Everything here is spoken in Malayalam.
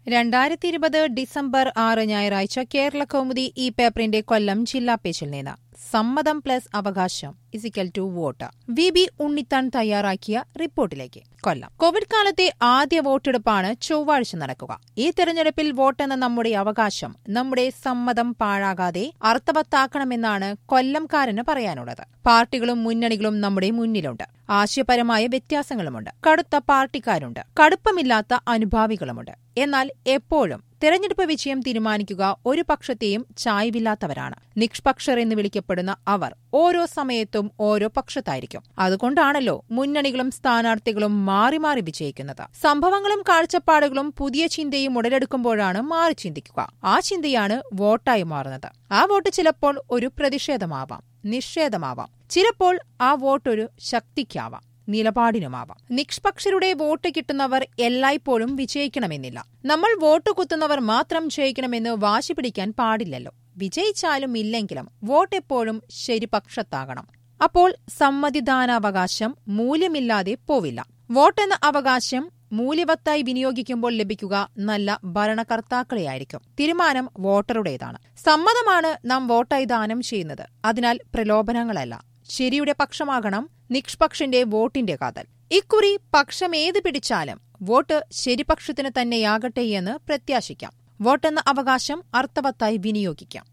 രണ്ടായിരത്തി ഇരുപത് ഡിസംബർ ആറ് ഞായറാഴ്ച കേരള കൗമുദി ഈ പേപ്പറിന്റെ കൊല്ലം ജില്ലാ പേജിൽ നിന്ന് സമ്മതം പ്ലസ് അവകാശം ഇസിക്കൽ to vote V B Unnithan തയ്യാറാക്കിയ റിപ്പോർട്ടിലേക്ക് കൊല്ലം കോവിഡ് കാലത്തെ ആദ്യ വോട്ടെടുപ്പാണ് ചൊവ്വാഴ്ച നടക്കുക ഈ തെരഞ്ഞെടുപ്പിൽ വോട്ടെന്ന നമ്മുടെ അവകാശം നമ്മുടെ സമ്മതം പാഴാകാതെ അർത്ഥവത്താക്കണമെന്നാണ് കൊല്ലംകാരന് പറയാനുള്ളത് പാർട്ടികളും മുന്നണികളും നമ്മുടെ മുന്നിലുണ്ട് ആശയപരമായ വ്യത്യാസങ്ങളുമുണ്ട് കടുത്ത പാർട്ടിക്കാരുണ്ട് കടുപ്പമില്ലാത്ത അനുഭാവികളുമുണ്ട് എന്നാൽ എപ്പോഴും തെരഞ്ഞെടുപ്പ് വിജയം തീരുമാനിക്കുക ഒരു പക്ഷത്തെയും ചായ്വില്ലാത്തവരാണ് നിഷ്പക്ഷർ എന്ന് വിളിക്കപ്പെടുന്ന അവർ ഓരോ സമയത്തും ഓരോ പക്ഷത്തായിരിക്കും അതുകൊണ്ടാണല്ലോ മുന്നണികളും സ്ഥാനാർത്ഥികളും മാറി മാറി വിജയിക്കുന്നത് സംഭവങ്ങളും കാഴ്ചപ്പാടുകളും പുതിയ ചിന്തയും ഉടലെടുക്കുമ്പോഴാണ് മാറി ചിന്തിക്കുക ആ ചിന്തയാണ് വോട്ടായി മാറുന്നത് ആ വോട്ട് ചിലപ്പോൾ ഒരു പ്രതിഷേധമാവാം നിഷേധമാവാം ചിലപ്പോൾ ആ വോട്ടൊരു ശക്തിക്കാവാം നിലപാടിനുമാവാം നിഷ്പക്ഷരുടെ വോട്ട് കിട്ടുന്നവർ എല്ലായ്പ്പോഴും വിജയിക്കണമെന്നില്ല നമ്മൾ വോട്ട് കുത്തുന്നവർ മാത്രം ജയിക്കണമെന്ന് വാശി പിടിക്കാൻ പാടില്ലല്ലോ വിജയിച്ചാലും ഇല്ലെങ്കിലും വോട്ട് എപ്പോഴും ശരിപക്ഷത്താകണം അപ്പോൾ സമ്മതിദാനാവകാശം മൂല്യമില്ലാതെ പോവില്ല വോട്ടെന്ന അവകാശം മൂല്യവത്തായി വിനിയോഗിക്കുമ്പോൾ ലഭിക്കുക നല്ല ഭരണകർത്താക്കളെയായിരിക്കും തീരുമാനം വോട്ടറുടേതാണ് സമ്മതമാണ് നാം വോട്ടായി ദാനം ചെയ്യുന്നത് അതിനാൽ പ്രലോഭനങ്ങളല്ല ശരിയുടെ പക്ഷമാകണം നിഷ്പക്ഷന്റെ വോട്ടിന്റെ കാതൽ ഇക്കുറി പക്ഷം ഏത് പിടിച്ചാലും വോട്ട് ശരിപക്ഷത്തിന് തന്നെയാകട്ടെ എന്ന് പ്രത്യാശിക്കാം വോട്ടെന്ന അവകാശം അർത്ഥവത്തായി വിനിയോഗിക്കാം